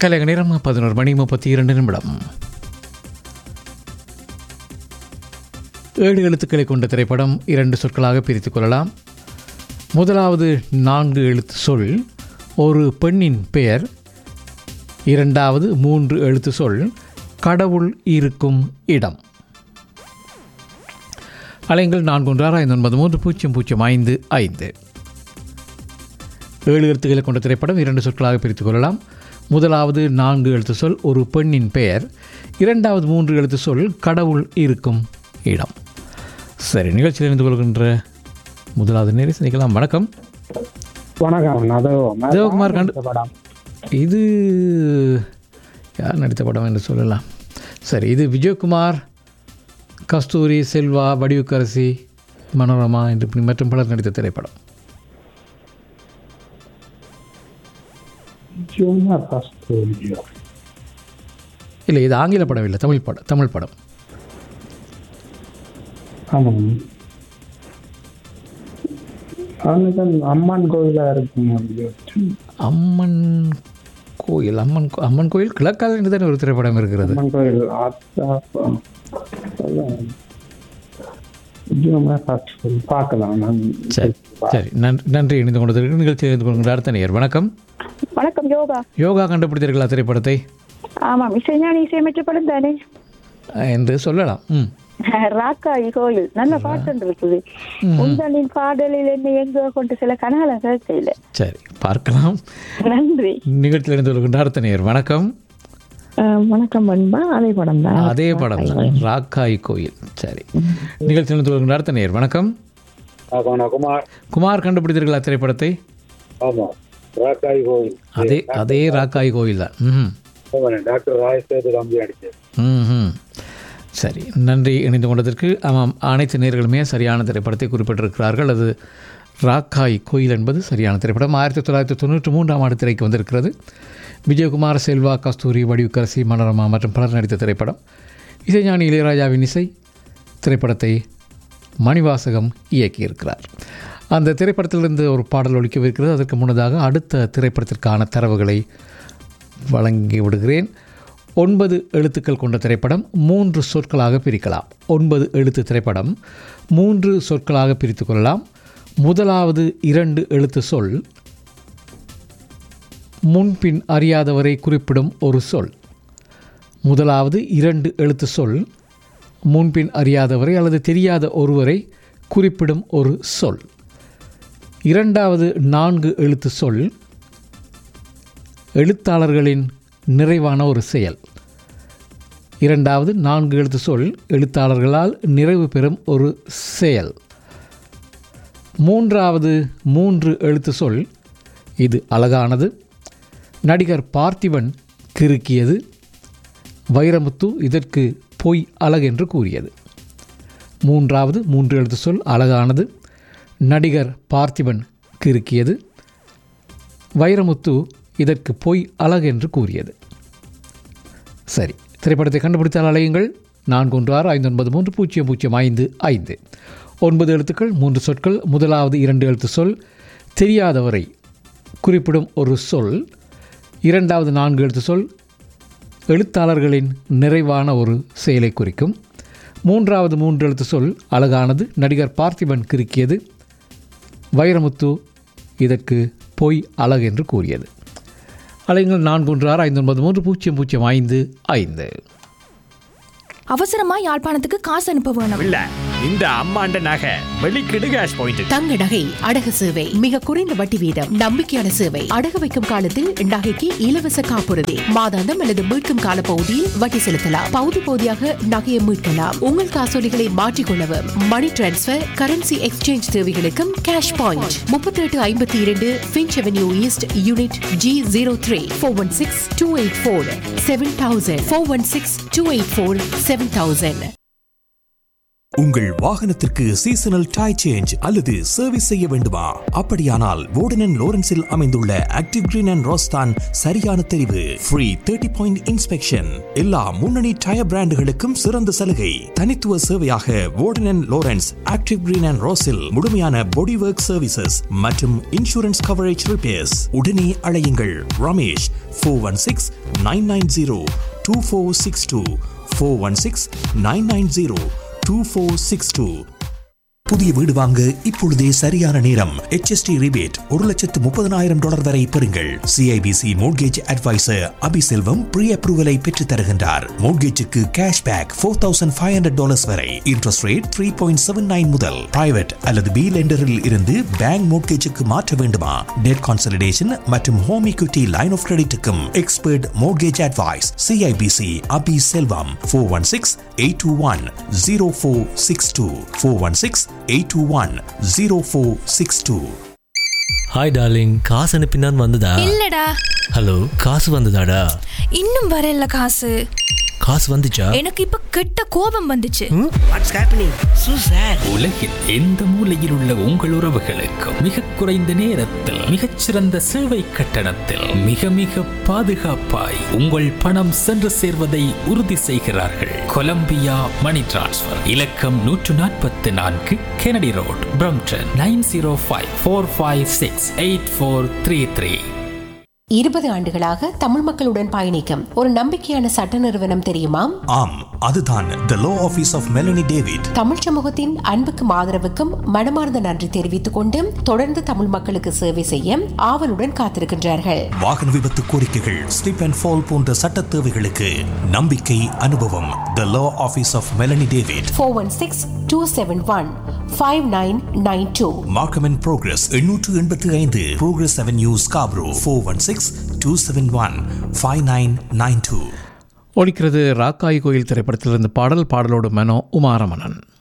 கலைக நேரம் பதினோரு மணி முப்பத்தி இரண்டு நிமிடம் ஏழு எழுத்துக்களை கொண்ட திரைப்படம் இரண்டு சொற்களாக பிரித்துக் கொள்ளலாம் முதலாவது நான்கு எழுத்து சொல் ஒரு பெண்ணின் பெயர் இரண்டாவது மூன்று எழுத்து சொல் கடவுள் இருக்கும் இடம் அலைங்கள் நான்கு ஒன்று ஆறு ஐந்து ஒன்பது மூன்று பூஜ்ஜியம் பூஜ்ஜியம் ஐந்து ஐந்து ஏழு எழுத்துக்களை கொண்ட திரைப்படம் இரண்டு சொற்களாக பிரித்துக் கொள்ளலாம் முதலாவது நான்கு எழுத்து சொல் ஒரு பெண்ணின் பெயர் இரண்டாவது மூன்று எழுத்து சொல் கடவுள் இருக்கும் இடம் சரி நிகழ்ச்சியில் இருந்து கொள்கின்ற முதலாவது நேரம் சந்திக்கலாம் வணக்கம் வணக்கம் நதகுமார் தேவகுமார் கண்டு இந்த படம் இது யார் நடித்த படம் என்று சொல்லலாம் சரி இது விஜயகுமார் கஸ்தூரி செல்வா வடிவுக்கரசி மனோரமா என்று இப்படி மற்றும் பலர் நடித்த திரைப்படம் ஜூனியர் கஸ்தூரியோ இல்லை இது ஆங்கில படம் இல்லை தமிழ் படம் தமிழ் படம் ஆமாம் அவனுக்கு அம்மன் கோயிலா இருக்கும் அம்மன் கோயில் அம்மன் கோ- அம்மன் கோயில் கிழக்கால என்று தானே ஒரு திரைப்படம் இருக்கிறது அம்மன் கோயில் ஆத்தா ஜூனியர் கஸ்தூரி பார்க்கலாம் நான் சரி சரி நன்றி நன்றி இணைந்து கொண்டதற்கு நிகழ்ச்சியில் இருந்து கொள்கின்ற அடுத்த நேயர் வணக்கம் வணக்கம் யோகா யோகா கண்டுபிடித்தீர்களா திரைப்படத்தை ஆமாம் இசைஞானி இசையமைச்ச படம் தானே அஹ், என்று சொல்லலாம் ம் ராக்காயி கோயில் நல்ல பாட்டு இருக்குது உங்களின் பாடலில் என்ன எங்க கொண்டு சில கனகல கேட்கல சரி பார்க்கலாம் நன்றி நிகழ்ச்சியில் இருந்து கொள்கின்ற அடுத்த நேயர் வணக்கம் அஹ், வணக்கம் பண்பா அதே படம் தான் அதே படம் தான் ராக்காய் கோயில் சரி நிகழ்ச்சியில் இருந்து கொள்கின்ற அடுத்த நேயர் வணக்கம் குமார் குமார் கண்டுபிடித்தீர்களா திரைப்படத்தை ஆமாம் ராக்காய் கோயில் அதே அதே ராக்காய் கோயில் தான் ம் டாக்டர் ராயசேது தம்பி அடிச்சது ம் சரி நன்றி இணைந்து கொண்டதற்கு ஆமாம் அனைத்து நேர்களுமே சரியான திரைப்படத்தை குறிப்பிட்டிருக்கிறார்கள் அது ராக்காய் கோயில் என்பது சரியான திரைப்படம் ஆயிரத்தி தொள்ளாயிரத்தி தொண்ணூற்றி மூன்றாம் ஆண்டு திரைக்கு வந்திருக்கிறது விஜயகுமார் செல்வா கஸ்தூரி வடிவுக்கரசி மனோரமா மற்றும் பலர் நடித்த திரைப்படம் இசைஞானி இளையராஜாவின் இசை திரைப்படத்தை மணிவாசகம் இயக்கியிருக்கிறார் அந்த திரைப்படத்திலிருந்து ஒரு பாடல் ஒழிக்கவிருக்கிறது அதற்கு முன்னதாக அடுத்த திரைப்படத்திற்கான தரவுகளை வழங்கி விடுகிறேன் ஒன்பது எழுத்துக்கள் கொண்ட திரைப்படம் மூன்று சொற்களாக பிரிக்கலாம் ஒன்பது எழுத்து திரைப்படம் மூன்று சொற்களாக பிரித்து கொள்ளலாம் முதலாவது இரண்டு எழுத்து சொல் முன்பின் அறியாதவரை குறிப்பிடும் ஒரு சொல் முதலாவது இரண்டு எழுத்து சொல் முன்பின் அறியாதவரை அல்லது தெரியாத ஒருவரை குறிப்பிடும் ஒரு சொல் இரண்டாவது நான்கு எழுத்து சொல் எழுத்தாளர்களின் நிறைவான ஒரு செயல் இரண்டாவது நான்கு எழுத்து சொல் எழுத்தாளர்களால் நிறைவு பெறும் ஒரு செயல் மூன்றாவது மூன்று எழுத்து சொல் இது அழகானது நடிகர் பார்த்திபன் கிறுக்கியது வைரமுத்து இதற்கு பொய் அழகென்று கூறியது மூன்றாவது மூன்று எழுத்து சொல் அழகானது நடிகர் பார்த்திபன் கிறுக்கியது வைரமுத்து இதற்கு பொய் அழகென்று கூறியது சரி திரைப்படத்தை கண்டுபிடித்தால் அலையுங்கள் நான்கு ஒன்று ஆறு ஐந்து ஒன்பது மூன்று பூஜ்ஜியம் பூஜ்ஜியம் ஐந்து ஐந்து ஒன்பது எழுத்துக்கள் மூன்று சொற்கள் முதலாவது இரண்டு எழுத்து சொல் தெரியாதவரை குறிப்பிடும் ஒரு சொல் இரண்டாவது நான்கு எழுத்து சொல் எழுத்தாளர்களின் நிறைவான ஒரு செயலை குறிக்கும் மூன்றாவது மூன்று எழுத்து சொல் அழகானது நடிகர் பார்த்திபன் கிறுக்கியது வைரமுத்து இதற்கு பொய் அழகு என்று கூறியது அலைங்கள் நான்கு ஒன்று ஆறு ஐந்து ஒன்பது மூன்று பூஜ்ஜியம் பூஜ்ஜியம் ஐந்து ஐந்து அவசரமா யாழ்ப்பாணத்துக்கு காசு அனுப்ப வேணும் இல்ல இந்த அம்மாண்ட நகை வெளிக்கிடு கேஷ் பாயிண்ட் தங்க நகை அடகு சேவை மிக குறைந்த வட்டி வீதம் நம்பிக்கையான சேவை அடகு வைக்கும் காலத்தில் நகைக்கு இலவச காப்புறுதி மாதாந்தம் அல்லது மீட்கும் கால பகுதியில் வட்டி செலுத்தலாம் பகுதி பகுதியாக நகையை மீட்கலாம் உங்கள் காசோலிகளை மாற்றிக்கொள்ளவும் மணி டிரான்ஸ்பர் கரன்சி எக்ஸ்சேஞ்ச் தேவைகளுக்கும் கேஷ் பாயிண்ட் முப்பத்தி எட்டு ஐம்பத்தி இரண்டு Finch Avenue East unit G zero three four one six two eight four seven thousand four one six two eight four seven thousand உங்கள் வாகனத்திற்கு சீசனல் டை சேஞ்ச் அல்லது service செய்ய வேண்டுமா அப்படியானால் வோர்டன் லோரன்ஸில் அமைந்துள்ள ஆக்டிவ் கிரீன் அண்ட் ரோஸ்தான் சரியான தெரிவு ஃப்ரீ தேர்ட்டி பாயிண்ட் இன்ஸ்பெக்ஷன் எல்லா முன்னணி டயர் பிராண்டுகளுக்கும் சிறந்த சலுகை தனித்துவ சேவையாக Warden Lawrence Active Green and ரோஸில் முழுமையான பாடி ஒர்க் சர்வீசஸ் மற்றும் இன்சூரன்ஸ் கவரேஜ் ரிப்பேர்ஸ் உடனே அழையுங்கள் Ramesh four one six nine nine zero two four six two four one six nine nine zero two four six two புதிய வீடு வாங்க இப்பொழுதே சரியான நேரம் HST ரிபேட் ஒரு லட்சத்து முப்பதனாயிரம் டாலர் வரை பெறுங்கள் CIBC mortgage advisor Abiselvam pre அப்ரூவலை பெற்றுத் தருகின்றார் மோட்கேஜுக்கு cash back four thousand five hundred dollars வரை interest rate three point seven nine முதல் பிரைவேட் அல்லது பி லெண்டரில் இருந்து பேங்க் மோட்கேஜுக்கு மாற்ற வேண்டுமா டெட் கான்சல்டேஷன் மற்றும் ஹோம் equity லைன் ஆஃப் கிரெடிட்டுக்கும் expert mortgage advice CIBC Abi Selvam four one six eight two one zero four six two four one six eight two one zero four six two hi darling காசு அனுப்பினான் வந்ததா இல்லடா hello காசு வந்ததாடா இன்னும் வரல காசு காசு வந்துச்சா எனக்கு இப்ப கெட்ட கோபம் வந்துச்சு உலகில் எந்த மூலையில் உள்ள உங்கள் உறவுகளுக்கு மிக குறைந்த நேரத்தில் மிகச்சிறந்த சேவை கட்டணத்தில் மிக மிக பாதுகாப்பாய் உங்கள் பணம் சென்று சேர்வதை உறுதி செய்கிறார்கள் கொலம்பியா மணி டிரான்ஸ்ஃபர் இலக்கம் நூற்று நாற்பத்தி நான்கு Kennedy Road Brampton nine zero five four five six eight four three three இருபது ஆண்டுகளாக தமிழ் மக்களுடன் பயணிக்கும் ஒரு நம்பிக்கையான சட்ட நிறுவனம் தெரியுமா ஆம் அதுதான் the law office of Melanie David தமிழ் சமூகத்தின் அன்புக்கும் ஆதரவுக்கும் மனமார்ந்த நன்றி தெரிவித்துக் கொண்டு தொடர்ந்து தமிழ் மக்களுக்கு சேவை செய்ய ஆவலுடன் காத்திருக்கின்றார்கள் வாகன விபத்து கோரிக்கைகள் ஸ்லிப் அண்ட் ஃபால் போன்ற சட்ட தேவைகளுக்கு நம்பிக்கை அனுபவம் the law office of Melanie David four one six two seven one five nine nine two Markham and Progress எண்ணூற்று எண்பத்தி ஐந்து Progress Avenue Scarborough four one six two seven one five nine nine two ஒலிக்கிறது ராக்காய் கோயில் திரைப்படத்திலிருந்து பாடல் பாடலோடு மனோ உமாரமணன்